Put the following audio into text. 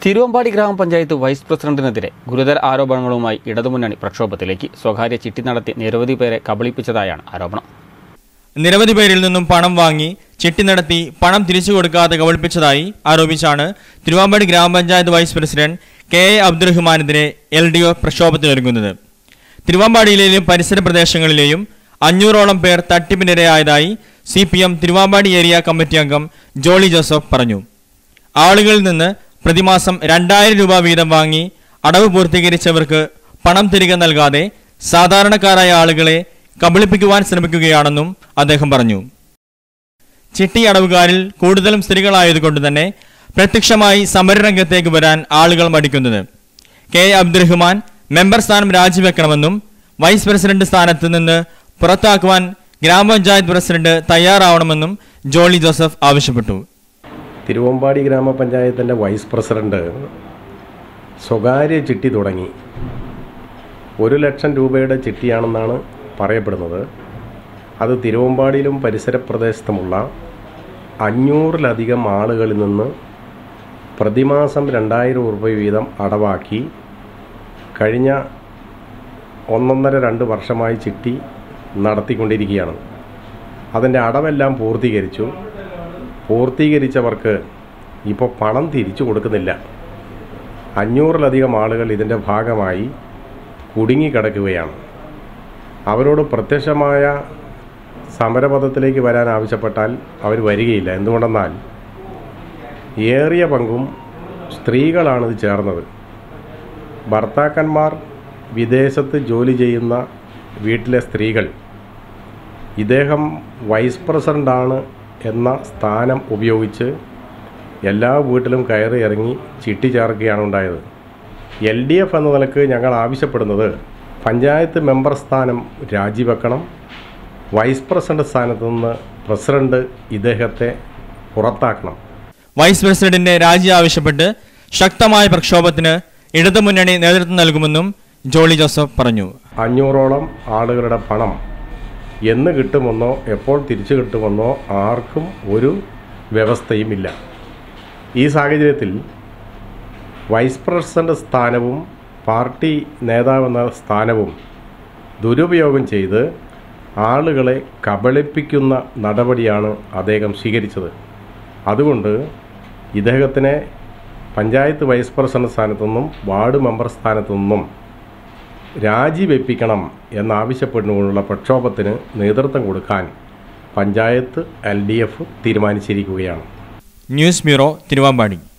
തിരുവമ്പാടി ഗ്രാമപഞ്ചായത്ത് വൈസ് പ്രസിഡന്റിനെതിരെ ഗുരുതര ആരോപണങ്ങളുമായി ഇടതുമുന്നണി പ്രക്ഷോഭത്തിലേക്ക് സ്വകാര്യ ചിട്ടി നടത്തി നിരവധി പേരെ കബളിപ്പിച്ചതായാണ് ആരോപണം നിരവധി പേരിൽ നിന്നും പണം വാങ്ങി ചിട്ടി നടത്തി പണം തിരിച്ചു കൊടുക്കാതെ കബളിപ്പിച്ചതായി ആരോപിച്ചാണ് തിരുവാമ്പാടി ഗ്രാമപഞ്ചായത്ത് വൈസ് പ്രസിഡന്റ് കെ എ അബ്ദുറഹ്മാനെതിരെ എൽ ഡി ഒ പ്രക്ഷോഭത്തിനൊരുങ്ങുന്നത് തിരുവാമ്പാടിയിലെയും പരിസര പ്രദേശങ്ങളിലെയും അഞ്ഞൂറോളം പേർ തട്ടിപ്പിനിരയായതായി C P M Thiruvambady area committee അംഗം ജോളി ജോസഫ് പറഞ്ഞു ആളുകളിൽ നിന്ന് പ്രതിമാസം രണ്ടായിരം രൂപ വീതം വാങ്ങി അടവ് പൂർത്തീകരിച്ചവർക്ക് പണം തിരികെ നൽകാതെ സാധാരണക്കാരായ ആളുകളെ കബളിപ്പിക്കുവാൻ ശ്രമിക്കുകയാണെന്നും അദ്ദേഹം പറഞ്ഞു ചിട്ടി അടവുകാരിൽ കൂടുതലും സ്ത്രീകളായതുകൊണ്ട് തന്നെ പ്രത്യക്ഷമായി സമരരംഗത്തേക്ക് വരാൻ ആളുകൾ മടിക്കുന്നത് കെ എ അബ്ദുറഹ്മാൻ മെമ്പർ സ്ഥാനം രാജിവെക്കണമെന്നും വൈസ് പ്രസിഡന്റ് സ്ഥാനത്ത് നിന്ന് പുറത്താക്കുവാൻ ഗ്രാമപഞ്ചായത്ത് പ്രസിഡന്റ് തയ്യാറാവണമെന്നും ജോളി ജോസഫ് ആവശ്യപ്പെട്ടു തിരുവമ്പാടി ഗ്രാമപഞ്ചായത്തിൻ്റെ വൈസ് പ്രസിഡന്റ് സ്വകാര്യ ചിട്ടി തുടങ്ങി ഒരു ലക്ഷം രൂപയുടെ ചിട്ടിയാണെന്നാണ് പറയപ്പെടുന്നത് അത് തിരുവമ്പാടിയിലും പരിസര പ്രദേശത്തുമുള്ള അഞ്ഞൂറിലധികം ആളുകളിൽ നിന്ന് പ്രതിമാസം രണ്ടായിരം രൂപ വീതം അടവാക്കി കഴിഞ്ഞ ഒന്നൊന്നര രണ്ട് വർഷമായി ചിട്ടി നടത്തിക്കൊണ്ടിരിക്കുകയാണ് അതിൻ്റെ അടവെല്ലാം പൂർത്തീകരിച്ചു പൂർത്തീകരിച്ചവർക്ക് ഇപ്പോൾ പണം തിരിച്ചു കൊടുക്കുന്നില്ല അഞ്ഞൂറിലധികം ആളുകൾ ഇതിൻ്റെ ഭാഗമായി കുടുങ്ങിക്കിടക്കുകയാണ് അവരോട് പ്രത്യക്ഷമായ സമരപഥത്തിലേക്ക് വരാൻ ആവശ്യപ്പെട്ടാൽ അവർ വരികയില്ല എന്തുകൊണ്ടെന്നാൽ ഏറിയ പങ്കും സ്ത്രീകളാണ് ഇത് ചേർന്നത് ഭർത്താക്കന്മാർ വിദേശത്ത് ജോലി ചെയ്യുന്ന വീട്ടിലെ സ്ത്രീകൾ ഇദ്ദേഹം വൈസ് പ്രസിഡൻ്റാണ് എന്ന സ്ഥാനം ഉപയോഗിച്ച് എല്ലാ വീട്ടിലും കയറി ഇറങ്ങി ചിട്ടി ചേർക്കുകയാണ് ഉണ്ടായത് എൽ ഡി എഫ് എന്ന നിലക്ക് ഞങ്ങൾ ആവശ്യപ്പെടുന്നത് പഞ്ചായത്ത് മെമ്പർ സ്ഥാനം രാജിവെക്കണം വൈസ് പ്രസിഡന്റ് സ്ഥാനത്ത് നിന്ന് പ്രസിഡന്റ് ഇദ്ദേഹത്തെ പുറത്താക്കണം വൈസ് പ്രസിഡന്റിന്റെ രാജി ആവശ്യപ്പെട്ട് ശക്തമായ പ്രക്ഷോഭത്തിന് ഇടതുമുന്നണി നേതൃത്വം നൽകുമെന്നും ജോളി ജോസഫ് പറഞ്ഞു അഞ്ഞൂറോളം ആളുകളുടെ പണം എന്ന് കിട്ടുമെന്നോ എപ്പോൾ തിരിച്ചു കിട്ടുമെന്നോ ആർക്കും ഒരു വ്യവസ്ഥയുമില്ല ഈ സാഹചര്യത്തിൽ വൈസ് പ്രസിഡന്റ് സ്ഥാനവും പാർട്ടി നേതാവെന്ന സ്ഥാനവും ദുരുപയോഗം ചെയ്ത് ആളുകളെ കബളിപ്പിക്കുന്ന നടപടിയാണ് അദ്ദേഹം സ്വീകരിച്ചത് അതുകൊണ്ട് ഇദ്ദേഹത്തിനെ പഞ്ചായത്ത് വൈസ് പ്രസിഡന്റ് സ്ഥാനത്തു നിന്നും വാർഡ് മെമ്പർ സ്ഥാനത്തു നിന്നും രാജിവെപ്പിക്കണം എന്നാവശ്യപ്പെട്ടുകൊണ്ടുള്ള പ്രക്ഷോഭത്തിന് നേതൃത്വം കൊടുക്കാൻ പഞ്ചായത്ത് എൽ ഡി എഫ് തീരുമാനിച്ചിരിക്കുകയാണ് ന്യൂസ് ബ്യൂറോ തിരുവാമ്പാടി